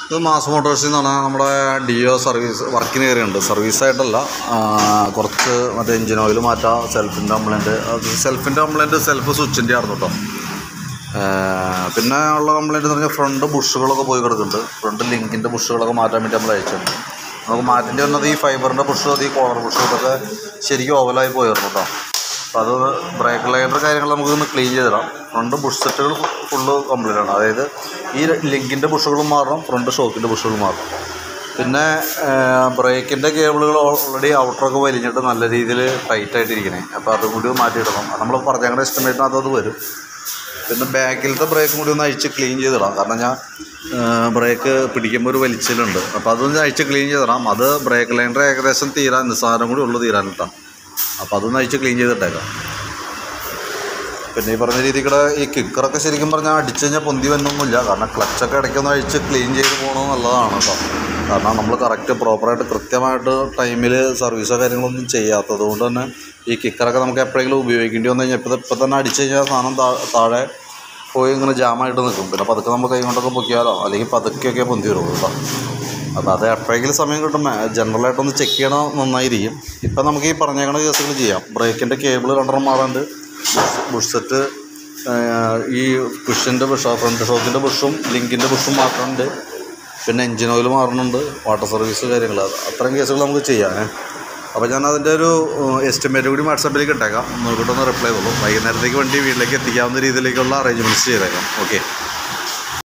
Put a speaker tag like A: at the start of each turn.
A: ഇത് മാസ് മോട്ടോഴ്സിൽ നിന്നാണ് നമ്മുടെ ഡിഒ സർവീസ് വർക്കിന് കയറിയുണ്ട് സർവീസായിട്ടല്ല കുറച്ച് മറ്റേ എഞ്ചിൻ ഓയിൽ മാറ്റാം സെൽഫിൻ്റെ കംപ്ലൈൻറ്റ് അത് സെൽഫിൻ്റെ കംപ്ലൈൻറ്റ് സെൽഫ് സ്വിച്ചിൻ്റെ ആയിരുന്നു കേട്ടോ ആ, പിന്നെ ഉള്ള കംപ്ലൈൻറ്റ് എന്ന് പറഞ്ഞാൽ ഫ്രണ്ട് ബുഷുകളൊക്കെ പോയി കിടക്കുന്നുണ്ട് ഫ്രണ്ട് ലിങ്കിൻ്റെ ബുഷുകളൊക്കെ മാറ്റാൻ വേണ്ടി നമ്മൾ അയച്ചിട്ടുണ്ട് നമുക്ക് മാറ്റേണ്ടി വന്നത് ഈ ഫൈബറിൻ്റെ ബുഷ് അത് ഈ കോളർ ബുഷ് ഇതൊക്കെ ശരിക്കും ഓവലായി പോയിരുന്നു കേട്ടോ അപ്പോൾ അത് ബ്രേക്ക് ലൈനർ കാര്യങ്ങൾ നമുക്കൊന്ന് ക്ലീൻ ചെയ്തിടാം ഫ്രണ്ട് ബുഷ് സെറ്റുകൾ ഫുള്ള് കംപ്ലീറ്റ് ആണ് അതായത് ഈ ലിങ്കിൻ്റെ ബുഷുകളും മാറണം ഫ്രണ്ട് ഷോക്കിൻ്റെ ബുഷുകളും മാറണം പിന്നെ ബ്രേക്കിൻ്റെ കേബിളുകൾ ഓൾറെഡി ഔട്ടറൊക്കെ വലിഞ്ഞിട്ട് നല്ല രീതിയിൽ ടൈറ്റ് ആയിട്ടിരിക്കണേ അപ്പോൾ അതും കൂടി മാറ്റിയിടണം അത് നമ്മൾ പറഞ്ഞ എസ്റ്റിമേറ്റിനകത്ത് അത് വരും പിന്നെ ബാക്കിലത്തെ ബ്രേക്കും കൂടി ഒന്ന് അഴിച്ച് ക്ലീൻ ചെയ്തിടാം കാരണം ഞാൻ ബ്രേക്ക് പിടിക്കുമ്പോൾ ഒരു വലിച്ചിലുണ്ട് അപ്പോൾ അതൊന്ന് അഴിച്ച് ക്ലീൻ ചെയ്തിടാം അത് ബ്രേക്ക് ലൈനർ ഏകദേശം തീരാൻ നിസ്സാരം കൂടി ഉള്ളു തീരാൻ കേട്ടോ അപ്പോൾ അതൊന്ന് അഴിച്ച് ക്ലീൻ ചെയ്തിട്ടേക്കാം പിന്നെ ഈ പറഞ്ഞ രീതിക്കുടെ ഈ കിക്കറൊക്കെ ശരിക്കും പറഞ്ഞാൽ അടിച്ചു കഴിഞ്ഞാൽ പൊന്തി വന്നൊന്നുമില്ല കാരണം ക്ലച്ചൊക്കെ ഇടയ്ക്കൊന്ന് അഴിച്ച് ക്ലീൻ ചെയ്ത് പോകണത് നല്ലതാണ് കേട്ടോ കാരണം നമ്മൾ കറക്റ്റ് പ്രോപ്പറായിട്ട് കൃത്യമായിട്ട് ടൈമിൽ സർവീസോ കാര്യങ്ങളൊന്നും ചെയ്യാത്തത് കൊണ്ട് തന്നെ ഈ കിക്കറൊക്കെ നമുക്ക് എപ്പോഴെങ്കിലും ഉപയോഗിക്കേണ്ടി വന്നു കഴിഞ്ഞാൽ ഇപ്പോൾ ഇപ്പോൾ തന്നെ അടിച്ചു കഴിഞ്ഞാൽ സാധനം താ- താഴെ പോയി ഇങ്ങനെ ജാമായിട്ട് നിൽക്കും പിന്നെ പതുക്കെ നമ്മൾ കൈ കൊണ്ടൊക്കെ പൊക്കിയാലോ അല്ലെങ്കിൽ പതുക്കെയൊക്കെ പൊന്തി വരുള്ളൂ കേട്ടോ അപ്പോൾ അത് എപ്പോഴെങ്കിലും സമയം കിട്ടുമ്പോൾ ജനറലായിട്ടൊന്ന് ചെക്ക് ചെയ്യണം നന്നായിരിക്കും ഇപ്പം നമുക്ക് ഈ പറഞ്ഞേക്കണ കേസുകൾ ചെയ്യാം ബ്രേക്കിൻ്റെ കേബിൾ രണ്ടെണ്ണം മാറാണ്ട് ബുഷ് സെറ്റ് ഈ പുഷിൻ്റെ ബുഷ് ഫ്രണ്ട് ഷോക്കിൻ്റെ ബുഷും ലിങ്കിൻ്റെ ബുഷും മാറ്റുന്നുണ്ട് പിന്നെ എഞ്ചിൻ ഓയിൽ മാറുന്നുണ്ട് വാട്ടർ സർവീസ് കാര്യങ്ങൾ അത് അത്രയും കേസുകൾ നമുക്ക് ചെയ്യാം ഏ. അപ്പോൾ ഞാൻ അതിൻ്റെ ഒരു എസ്റ്റിമേറ്റ് കൂടി വാട്സാപ്പിലേക്ക് ഇട്ടേക്കാം നോക്കിയിട്ടൊന്ന് റിപ്ലൈ ചെയ്തോളൂ വൈകുന്നേരത്തേക്ക് വണ്ടി വീട്ടിലേക്ക് എത്തിക്കാവുന്ന രീതിയിലേക്കുള്ള അറേഞ്ച്മെൻറ്റ്സ് ചെയ്തേക്കാം ഓക്കെ